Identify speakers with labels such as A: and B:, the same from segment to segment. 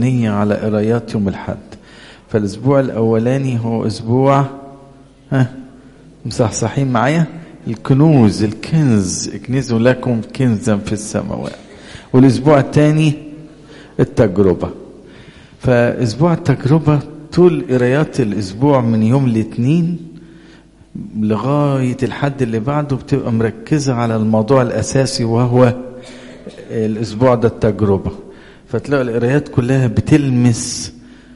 A: نية على قرايات يوم الحد فالاسبوع الاولاني هو اسبوع ها مصحصحين معايا الكنوز الكنز اكنزوا لكم كنزا في السماوات والاسبوع الثاني التجربه فاسبوع التجربه طول قرايات الاسبوع من يوم الاثنين لغايه الحد اللي بعده بتبقى مركزه على الموضوع الاساسي وهو الاسبوع ده التجربه فتلاقوا القرايات كلها بتلمس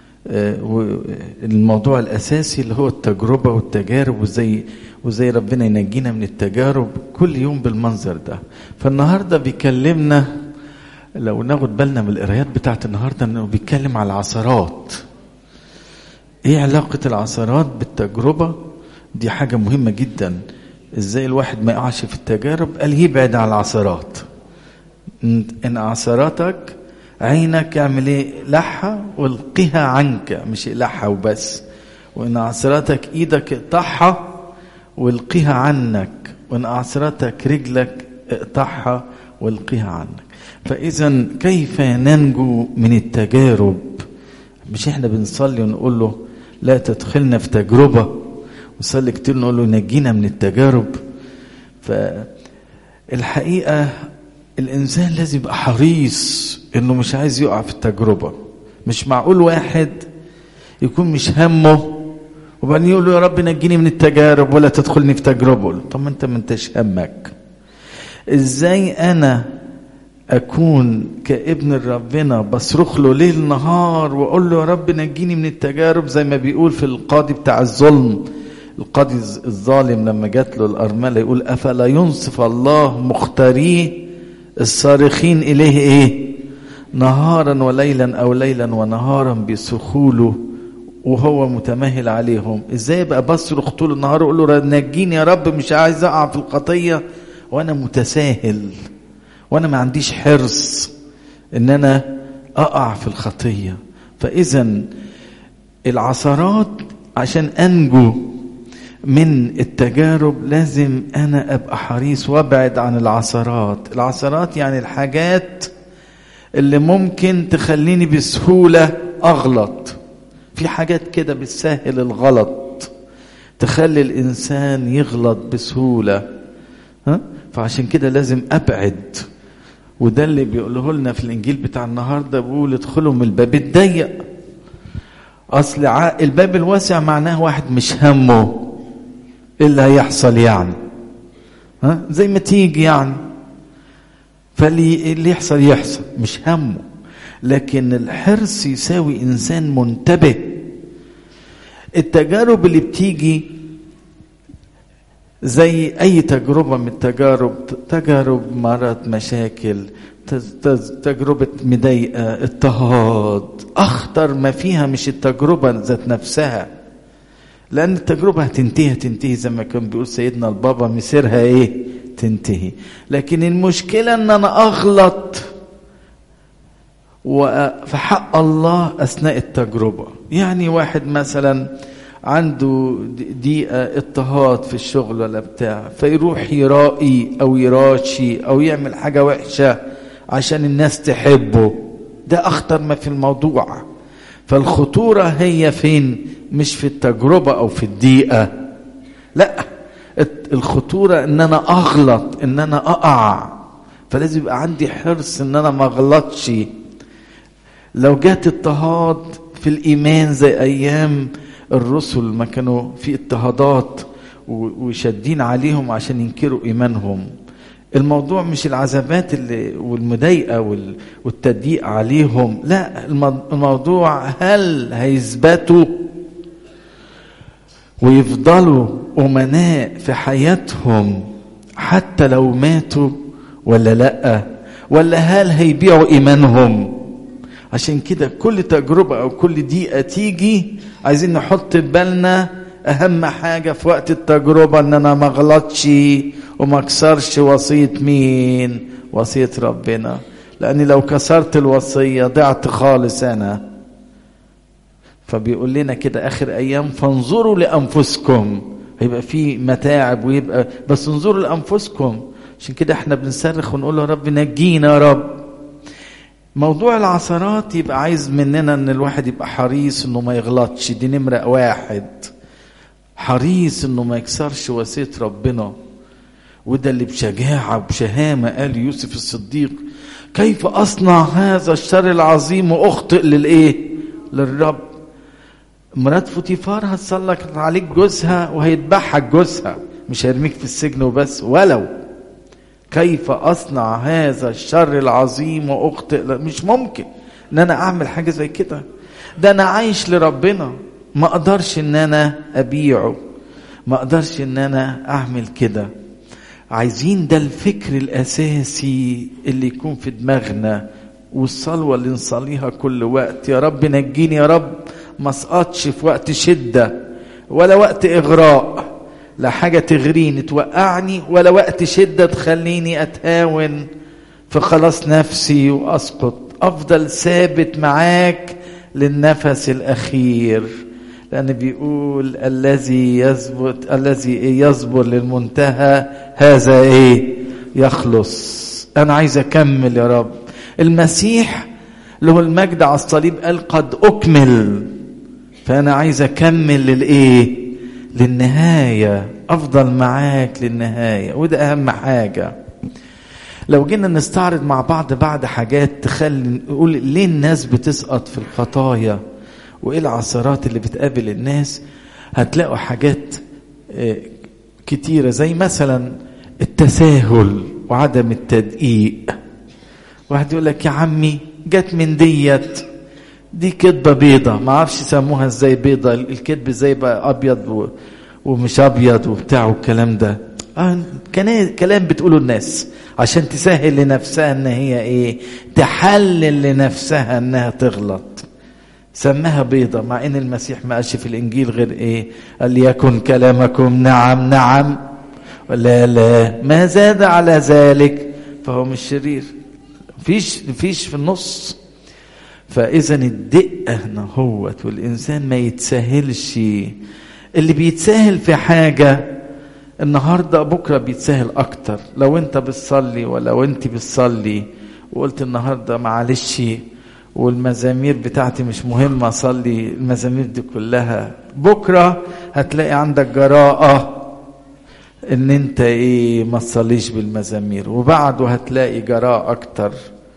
A: الموضوع الاساسي اللي هو التجربه والتجارب وازاي وازاي ربنا ينجينا من التجارب كل يوم بالمنظر ده فالنهارده بيكلمنا لو ناخد بالنا من القرايات بتاعت النهارده انه بيتكلم على العثرات ايه علاقه العثرات بالتجربه دي حاجه مهمه جدا ازاي الواحد ما يقعش في التجارب قال يبعد عن العثرات ان عثراتك عينك اعمل ايه لحها والقها عنك مش لحها وبس وان عثراتك ايدك اقطعها والقها عنك وان عثراتك رجلك اقطعها والقها عنك فاذا كيف ننجو من التجارب مش احنا بنصلي ونقول له لا تدخلنا في تجربه وصلي كتير نقول له نجينا من التجارب فالحقيقه الانسان لازم يبقى حريص انه مش عايز يقع في التجربه مش معقول واحد يكون مش همه وبعدين يقول له يا رب نجيني من التجارب ولا تدخلني في تجربه طب ما انت ما انتش همك ازاي انا اكون كابن ربنا بصرخ له ليل نهار واقول له يا رب نجيني من التجارب زي ما بيقول في القاضي بتاع الظلم القاضي الظالم لما جات له الارمله يقول افلا ينصف الله مختاريه الصارخين اليه ايه نهارا وليلا او ليلا ونهارا بيصرخوا له وهو متمهل عليهم ازاي بقى بصرخ طول النهار اقول له نجيني يا رب مش عايز اقع في الخطيه وانا متساهل وانا ما عنديش حرص ان انا اقع في الخطيه فاذا العثرات عشان انجو من التجارب لازم انا ابقى حريص وابعد عن العثرات العثرات يعني الحاجات اللي ممكن تخليني بسهوله اغلط في حاجات كده بتسهل الغلط تخلي الانسان يغلط بسهوله ها فعشان كده لازم ابعد وده اللي بيقوله لنا في الانجيل بتاع النهارده بيقول ادخلوا من الباب الضيق اصل الباب الواسع معناه واحد مش همه ايه اللي هيحصل يعني ها زي ما تيجي يعني فاللي اللي يحصل يحصل مش همه لكن الحرص يساوي انسان منتبه التجارب اللي بتيجي زي اي تجربه من التجارب تجارب مرض مشاكل تجربه مضايقه اضطهاد اخطر ما فيها مش التجربه ذات نفسها لان التجربه هتنتهي هتنتهي زي ما كان بيقول سيدنا البابا مسيرها ايه تنتهي لكن المشكله ان انا اغلط وفي حق الله اثناء التجربه يعني واحد مثلا عنده دقيقة اضطهاد في الشغل ولا بتاع فيروح يرائي او يراشي او يعمل حاجة وحشة عشان الناس تحبه ده اخطر ما في الموضوع فالخطورة هي فين مش في التجربة او في الدقيقة لا الخطورة ان انا اغلط ان انا اقع فلازم يبقى عندي حرص ان انا ما اغلطش لو جات اضطهاد في الايمان زي ايام الرسل ما كانوا في اضطهادات وشادين عليهم عشان ينكروا ايمانهم الموضوع مش العذابات اللي والمضايقه والتضييق عليهم لا الموضوع هل هيثبتوا ويفضلوا امناء في حياتهم حتى لو ماتوا ولا لا ولا هل هيبيعوا ايمانهم عشان كده كل تجربة أو كل دقيقة تيجي عايزين نحط في بالنا أهم حاجة في وقت التجربة إن أنا ما أغلطش وما أكسرش وصية مين؟ وصية ربنا لأني لو كسرت الوصية ضعت خالص أنا فبيقول لنا كده آخر أيام فانظروا لأنفسكم هيبقى في متاعب ويبقى بس انظروا لأنفسكم عشان كده احنا بنصرخ ونقول يا رب نجينا يا رب موضوع العثرات يبقى عايز مننا ان الواحد يبقى حريص انه ما يغلطش دي نمرة واحد حريص انه ما يكسرش وصية ربنا وده اللي بشجاعة وبشهامة قال يوسف الصديق كيف أصنع هذا الشر العظيم وأخطئ للإيه للرب مرات فوتيفار هتسلط عليك جوزها وهيذبحك جوزها مش هيرميك في السجن وبس ولو كيف أصنع هذا الشر العظيم وأخطئ مش ممكن إن أنا أعمل حاجة زي كده ده أنا عايش لربنا ما أقدرش إن أنا أبيعه ما أقدرش إن أنا أعمل كده عايزين ده الفكر الأساسي اللي يكون في دماغنا والصلوة اللي نصليها كل وقت يا رب نجيني يا رب ما اسقطش في وقت شدة ولا وقت إغراء لا حاجة تغريني توقعني ولا وقت شدة تخليني أتهاون في خلاص نفسي وأسقط أفضل ثابت معاك للنفس الأخير لأن بيقول الذي يثبت الذي يصبر للمنتهى هذا إيه يخلص أنا عايز أكمل يا رب المسيح له المجد على الصليب قال قد أكمل فأنا عايز أكمل للإيه للنهاية أفضل معاك للنهاية وده أهم حاجة لو جينا نستعرض مع بعض بعض حاجات تخلي نقول ليه الناس بتسقط في الخطايا وايه العثرات اللي بتقابل الناس هتلاقوا حاجات كتيره زي مثلا التساهل وعدم التدقيق واحد يقول لك يا عمي جت من ديت دي كدبه بيضه ما اعرفش سموها ازاي بيضه الكذب ازاي بقى ابيض ومش ابيض وبتاع والكلام ده آه كلام بتقوله الناس عشان تسهل لنفسها ان هي ايه تحلل لنفسها انها تغلط سماها بيضة مع ان المسيح ما قالش في الانجيل غير ايه قال ليكن كلامكم نعم نعم لا لا ما زاد على ذلك فهو مش شرير فيش فيش في النص فاذا الدقه هنا هوت والانسان ما يتساهلش اللي بيتساهل في حاجه النهارده بكره بيتساهل اكتر لو انت بتصلي ولو انت بتصلي وقلت النهارده معلش والمزامير بتاعتي مش مهمة أصلي المزامير دي كلها بكرة هتلاقي عندك جراءة إن أنت إيه ما تصليش بالمزامير وبعده هتلاقي جراءة أكتر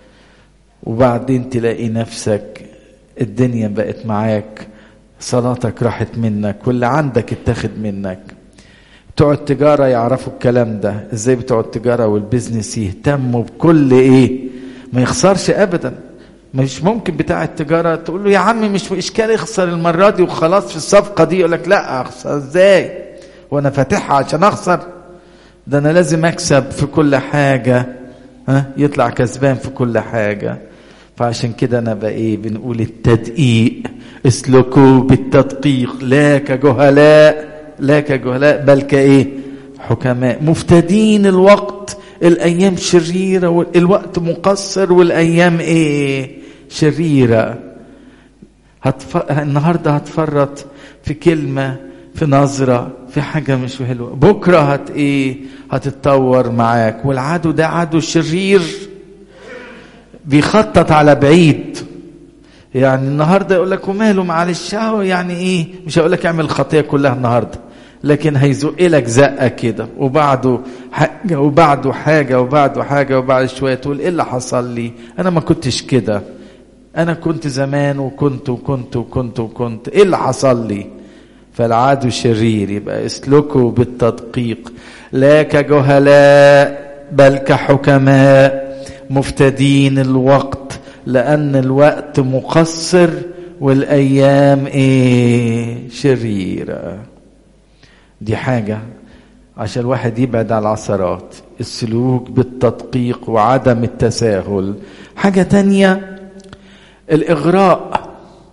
A: وبعدين تلاقي نفسك الدنيا بقت معاك صلاتك راحت منك واللي عندك اتاخد منك بتوع التجارة يعرفوا الكلام ده ازاي بتوع التجارة والبيزنس يهتموا بكل ايه ما يخسرش ابدا مش ممكن بتاع التجارة تقول له يا عم مش إشكال يخسر المرة دي وخلاص في الصفقة دي يقول لك لا أخسر إزاي وأنا فاتحها عشان أخسر ده أنا لازم أكسب في كل حاجة ها يطلع كسبان في كل حاجة فعشان كده أنا بقى إيه بنقول التدقيق اسلكوا بالتدقيق لا كجهلاء لا كجهلاء بل كإيه حكماء مفتدين الوقت الايام شريره والوقت مقصر والايام ايه شريره هتف... النهارده هتفرط في كلمه في نظره في حاجه مش حلوه بكره هت ايه هتتطور معاك والعدو ده عدو شرير بيخطط على بعيد يعني النهارده يقول لك وماله معلش يعني ايه مش هقول لك اعمل الخطيه كلها النهارده لكن هيزق لك زقه كده وبعده حاجه وبعده حاجه وبعده حاجه وبعد شويه تقول ايه اللي حصل لي؟ انا ما كنتش كده. انا كنت زمان وكنت وكنت وكنت وكنت، ايه اللي حصل لي؟ فالعدو شرير يبقى اسلكوا بالتدقيق لا كجهلاء بل كحكماء مفتدين الوقت لأن الوقت مقصر والأيام إيه شريرة دي حاجة عشان الواحد يبعد عن العثرات السلوك بالتدقيق وعدم التساهل حاجة تانية الإغراء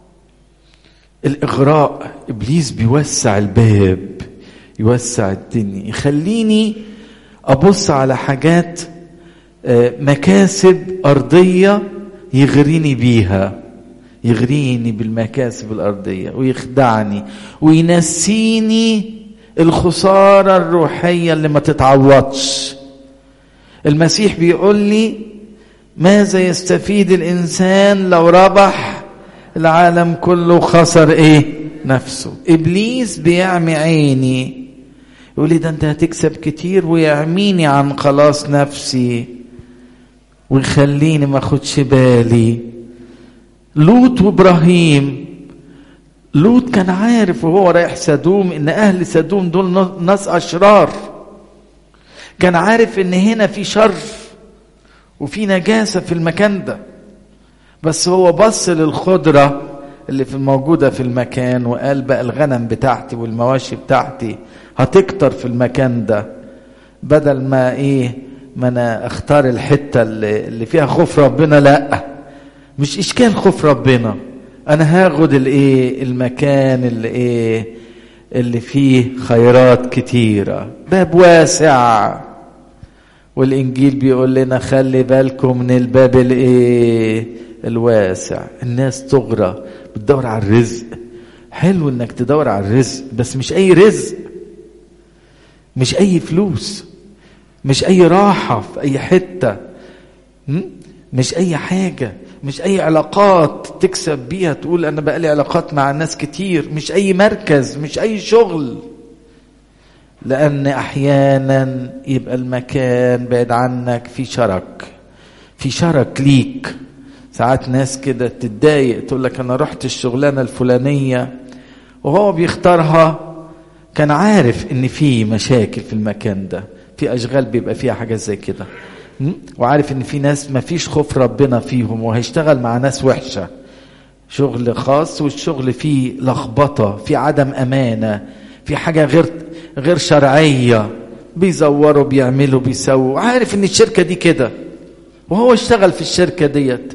A: الإغراء إبليس بيوسع الباب يوسع الدنيا يخليني أبص على حاجات مكاسب أرضية يغريني بيها يغريني بالمكاسب الأرضية ويخدعني وينسيني الخسارة الروحية اللي ما تتعوضش المسيح بيقول لي ماذا يستفيد الإنسان لو ربح العالم كله خسر إيه نفسه إبليس بيعمي عيني يقول لي ده أنت هتكسب كتير ويعميني عن خلاص نفسي ويخليني ما اخدش بالي لوط وابراهيم لوط كان عارف وهو رايح سدوم ان اهل سدوم دول ناس اشرار كان عارف ان هنا في شر وفي نجاسة في المكان ده بس هو بص للخضرة اللي في موجودة في المكان وقال بقى الغنم بتاعتي والمواشي بتاعتي هتكتر في المكان ده بدل ما ايه ما انا اختار الحتة اللي, اللي فيها خوف ربنا لا مش اشكال خوف ربنا انا هاخد الايه المكان اللي ايه اللي فيه خيرات كتيرة باب واسع والانجيل بيقول لنا خلي بالكم من الباب الايه الواسع الناس تغرى بتدور على الرزق حلو انك تدور على الرزق بس مش اي رزق مش اي فلوس مش اي راحة في اي حتة مش اي حاجة مش اي علاقات تكسب بيها تقول انا بقى لي علاقات مع ناس كتير مش اي مركز مش اي شغل لان احيانا يبقى المكان بعيد عنك في شرك في شرك ليك ساعات ناس كده تتضايق تقول لك انا رحت الشغلانه الفلانيه وهو بيختارها كان عارف ان في مشاكل في المكان ده في اشغال بيبقى فيها حاجات زي كده وعارف ان في ناس ما فيش خوف ربنا فيهم وهيشتغل مع ناس وحشه شغل خاص والشغل فيه لخبطه في عدم امانه في حاجه غير غير شرعيه بيزوروا بيعملوا بيسووا عارف ان الشركه دي كده وهو اشتغل في الشركه ديت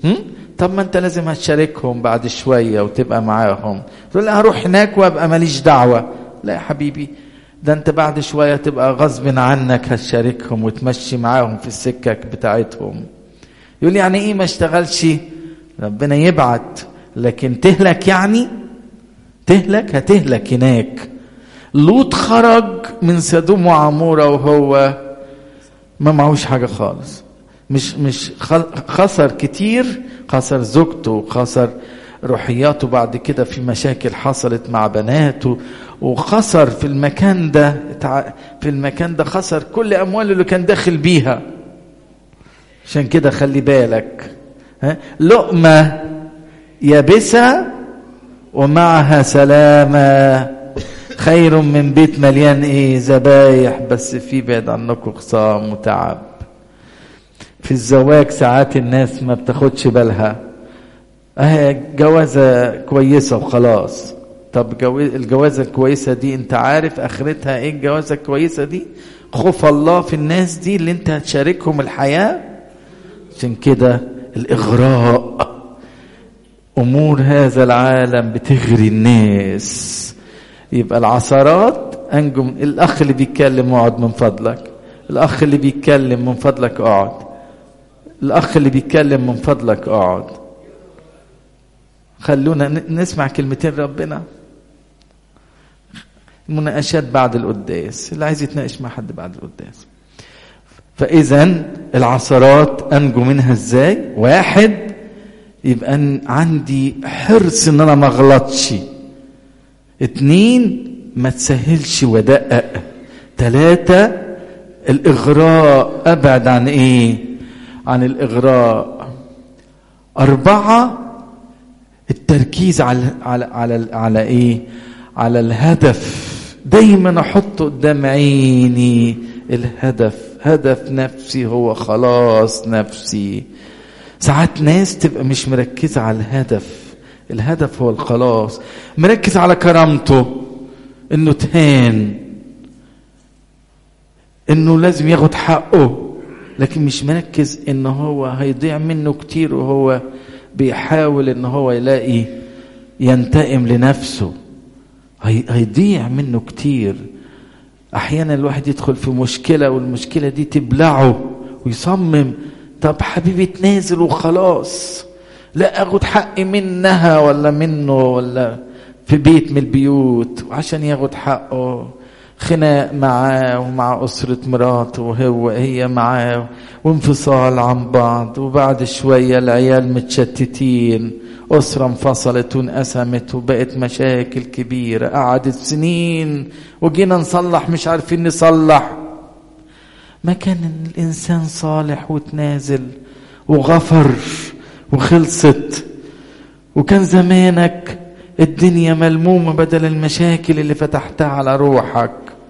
A: طب ما انت لازم هتشاركهم بعد شويه وتبقى معاهم تقول لا هروح هناك وابقى ماليش دعوه لا يا حبيبي ده انت بعد شويه تبقى غصب عنك هتشاركهم وتمشي معاهم في السكك بتاعتهم يقول يعني ايه ما اشتغلش ربنا يبعت لكن تهلك يعني تهلك هتهلك هناك لوط خرج من سدوم وعمورة وهو ما معهوش حاجة خالص مش مش خسر كتير خسر زوجته خسر روحياته بعد كده في مشاكل حصلت مع بناته وخسر في المكان ده في المكان ده خسر كل امواله اللي كان داخل بيها عشان كده خلي بالك ها لقمه يابسه ومعها سلامه خير من بيت مليان ايه ذبايح بس في بعد عنكم خصام وتعب في الزواج ساعات الناس ما بتاخدش بالها اه جوازة كويسة وخلاص طب الجوازة الكويسة دي انت عارف اخرتها ايه الجوازة الكويسة دي خوف الله في الناس دي اللي انت هتشاركهم الحياة عشان كده الاغراء امور هذا العالم بتغري الناس يبقى العثرات انجم الاخ اللي بيتكلم اقعد من فضلك الاخ اللي بيتكلم من فضلك اقعد الاخ اللي بيتكلم من فضلك اقعد خلونا نسمع كلمتين ربنا المناقشات بعد القداس اللي عايز يتناقش مع حد بعد القداس فاذا العثرات انجو منها ازاي واحد يبقى أن عندي حرص ان انا ما اغلطش اتنين ما تسهلش ودقق تلاتة الاغراء ابعد عن ايه عن الاغراء اربعة التركيز على على على على ايه على الهدف دايما احط قدام عيني الهدف هدف نفسي هو خلاص نفسي ساعات ناس تبقى مش مركزة على الهدف الهدف هو الخلاص مركز على كرامته انه تهان انه لازم ياخد حقه لكن مش مركز ان هو هيضيع منه كتير وهو بيحاول ان هو يلاقي ينتقم لنفسه هي هيضيع منه كتير احيانا الواحد يدخل في مشكله والمشكله دي تبلعه ويصمم طب حبيبي تنازل وخلاص لا اخد حقي منها ولا منه ولا في بيت من البيوت وعشان ياخد حقه خناق معاه ومع أسرة مراته وهو هي معاه وانفصال عن بعض وبعد شوية العيال متشتتين أسرة انفصلت وانقسمت وبقت مشاكل كبيرة قعدت سنين وجينا نصلح مش عارفين نصلح ما كان الإنسان صالح وتنازل وغفر وخلصت وكان زمانك الدنيا ملمومة بدل المشاكل اللي فتحتها على روحك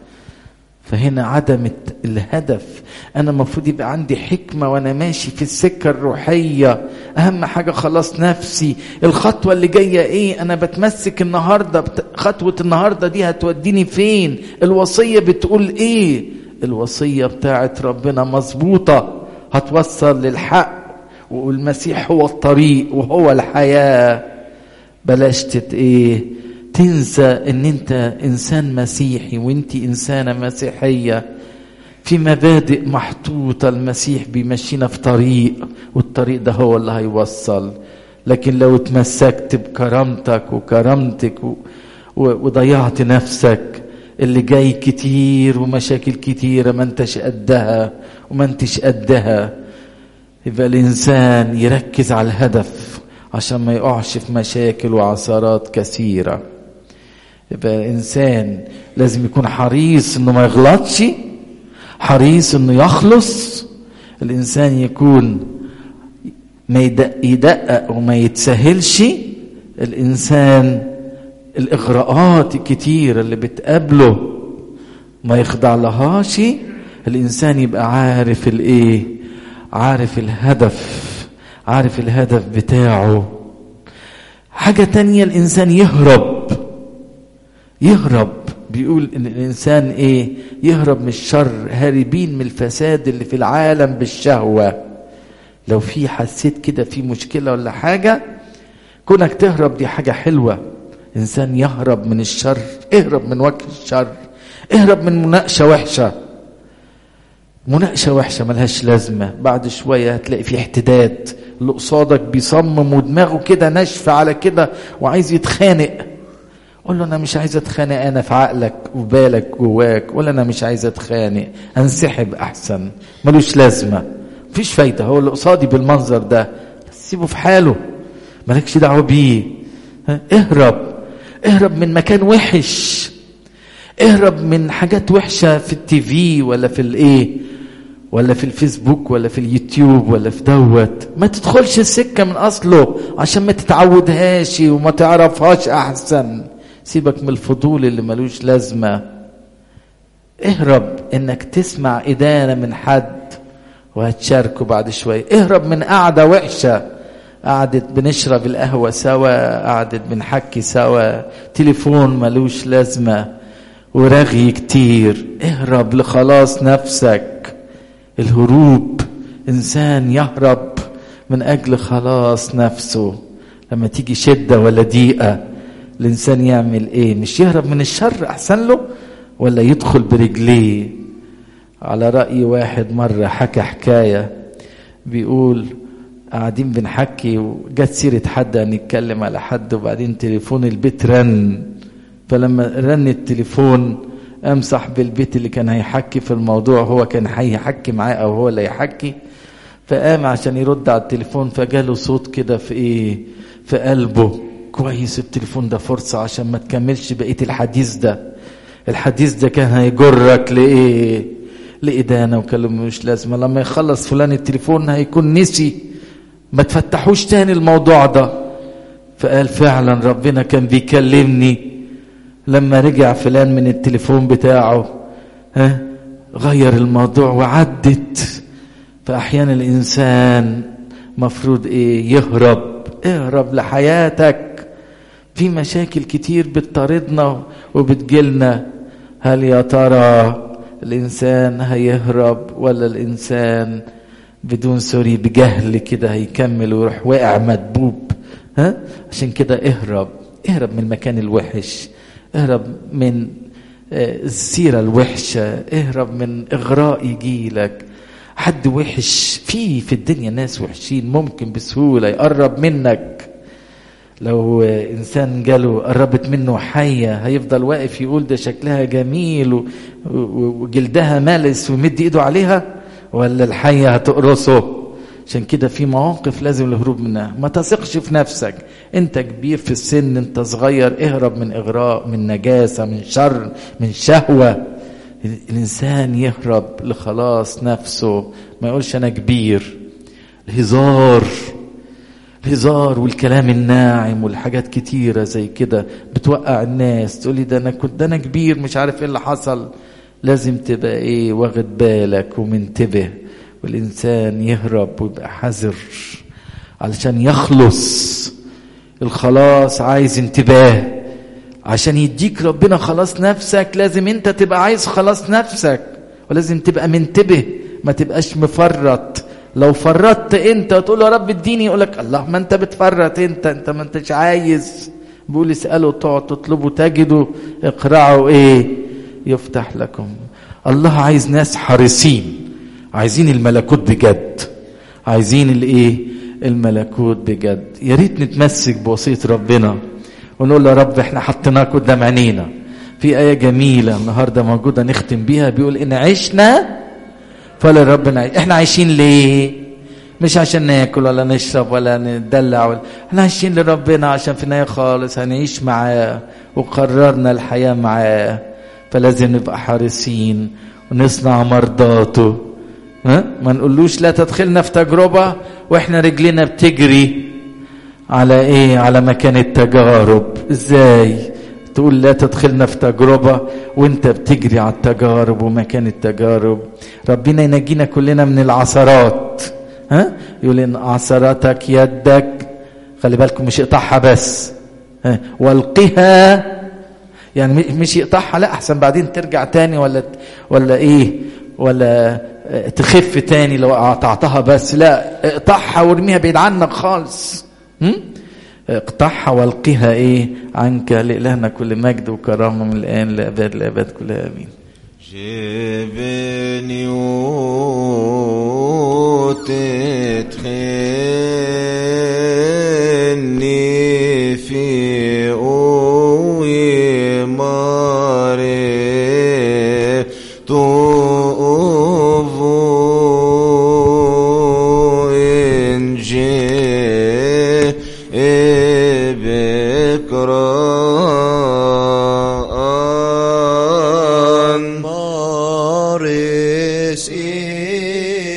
A: فهنا عدم الهدف انا المفروض يبقى عندي حكمه وانا ماشي في السكه الروحيه اهم حاجه خلاص نفسي الخطوه اللي جايه ايه انا بتمسك النهارده بت... خطوه النهارده دي هتوديني فين الوصيه بتقول ايه الوصيه بتاعت ربنا مظبوطه هتوصل للحق والمسيح هو الطريق وهو الحياه بلاش تت ايه تنسى ان انت انسان مسيحي وانت انسانه مسيحيه في مبادئ محطوطه المسيح بيمشينا في طريق والطريق ده هو اللي هيوصل لكن لو اتمسكت بكرامتك وكرامتك و... و... وضيعت نفسك اللي جاي كتير ومشاكل كتيرة ما انتش قدها وما انتش قدها يبقى الإنسان يركز على الهدف عشان ما يقعش في مشاكل وعثرات كثيرة يبقى الإنسان لازم يكون حريص إنه ما يغلطش حريص إنه يخلص الإنسان يكون ما يدقق وما يتسهلش الإنسان الإغراءات الكتيرة اللي بتقابله ما يخضع لهاش الإنسان يبقى عارف الإيه عارف الهدف عارف الهدف بتاعه حاجة تانية الإنسان يهرب يهرب بيقول إن الإنسان إيه يهرب من الشر هاربين من الفساد اللي في العالم بالشهوة لو في حسيت كده في مشكلة ولا حاجة كونك تهرب دي حاجة حلوة إنسان يهرب من الشر اهرب من وجه الشر اهرب من مناقشة وحشة مناقشة وحشة ملهاش لازمة بعد شوية هتلاقي في احتداد اللي قصادك بيصمم ودماغه كده ناشفة على كده وعايز يتخانق قول له انا مش عايز اتخانق انا في عقلك وبالك جواك ولا انا مش عايز اتخانق انسحب احسن ملوش لازمه مفيش فايده هو اللي قصادي بالمنظر ده سيبه في حاله مالكش دعوه بيه اهرب اهرب من مكان وحش اهرب من حاجات وحشه في التي في ولا في الايه ولا في الفيسبوك ولا في اليوتيوب ولا في دوت ما تدخلش السكه من اصله عشان ما تتعودهاش وما تعرفهاش احسن سيبك من الفضول اللي ملوش لازمه اهرب انك تسمع ادانه من حد وهتشاركه بعد شويه اهرب من قعده وحشه قعدة بنشرب القهوة سوا قعدة بنحكي سوا تليفون ملوش لازمة ورغي كتير اهرب لخلاص نفسك الهروب إنسان يهرب من أجل خلاص نفسه لما تيجي شدة ولا ضيقة الإنسان يعمل إيه مش يهرب من الشر أحسن له ولا يدخل برجليه على رأي واحد مرة حكى حكاية بيقول قاعدين بنحكي وجت سيرة حد هنتكلم على حد وبعدين تليفون البيت رن فلما رن التليفون قام صاحب البيت اللي كان هيحكي في الموضوع هو كان هيحكي معاه او هو اللي يحكي فقام عشان يرد على التليفون فجاله صوت كده في ايه في قلبه كويس التليفون ده فرصة عشان ما تكملش بقية الحديث ده الحديث ده كان هيجرك لإيه لإدانة وكلام مش لازمة لما يخلص فلان التليفون هيكون نسي ما تفتحوش تاني الموضوع ده فقال فعلا ربنا كان بيكلمني لما رجع فلان من التليفون بتاعه ها غير الموضوع وعدت فأحيانا الإنسان مفروض إيه يهرب اهرب لحياتك في مشاكل كتير بتطاردنا وبتجيلنا هل يا ترى الإنسان هيهرب ولا الإنسان بدون سوري بجهل كده هيكمل ويروح واقع مدبوب ها عشان كده اهرب اهرب من المكان الوحش اهرب من السيرة الوحشة اهرب من اغراء يجيلك حد وحش في في الدنيا ناس وحشين ممكن بسهولة يقرب منك لو إنسان جاله قربت منه حية هيفضل واقف يقول ده شكلها جميل و- و- وجلدها ملس ويمد إيده عليها ولا الحية هتقرصه عشان كده في مواقف لازم الهروب منها ما تثقش في نفسك انت كبير في السن انت صغير اهرب من اغراء من نجاسة من شر من شهوة الانسان يهرب لخلاص نفسه ما يقولش انا كبير الهزار الهزار والكلام الناعم والحاجات كتيرة زي كده بتوقع الناس تقولي ده انا كنت ده انا كبير مش عارف ايه اللي حصل لازم تبقى ايه واخد بالك ومنتبه والانسان يهرب ويبقى حذر علشان يخلص الخلاص عايز انتباه عشان يديك ربنا خلاص نفسك لازم انت تبقى عايز خلاص نفسك ولازم تبقى منتبه ما تبقاش مفرط لو فرطت انت وتقول له يا رب اديني يقول لك الله ما انت بتفرط انت انت ما انتش عايز بيقول اسالوا تقعد تطلبوا تجدوا اقرعوا ايه يفتح لكم الله عايز ناس حريصين عايزين الملكوت بجد عايزين الايه الملكوت بجد يا ريت نتمسك بوصيه ربنا ونقول يا رب احنا حطيناك قدام عينينا في آية جميلة النهاردة موجودة نختم بيها بيقول إن عشنا فلا ربنا عايش. احنا عايشين ليه مش عشان ناكل ولا نشرب ولا ندلع ولا احنا عايشين لربنا عشان في النهاية خالص هنعيش معاه وقررنا الحياة معاه فلازم نبقى حريصين ونصنع مرضاته ها ما نقولوش لا تدخلنا في تجربة واحنا رجلنا بتجري على ايه على مكان التجارب ازاي تقول لا تدخلنا في تجربة وانت بتجري على التجارب ومكان التجارب ربنا ينجينا كلنا من العثرات ها يقول ان عثرتك يدك خلي بالكم مش اقطعها بس ها والقها يعني مش يقطعها لا احسن بعدين ترجع تاني ولا ولا ايه ولا تخف تاني لو قطعتها بس لا اقطعها وارميها بعيد عنك خالص هم؟ اقطعها والقها ايه عنك لإلهنا كل مجد وكرامة من الآن لأبد لأبد كلها آمين
B: جبني وتدخلني في قوي ماري طوفو إنجي بكران
C: Maris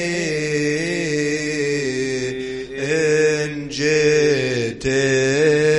C: in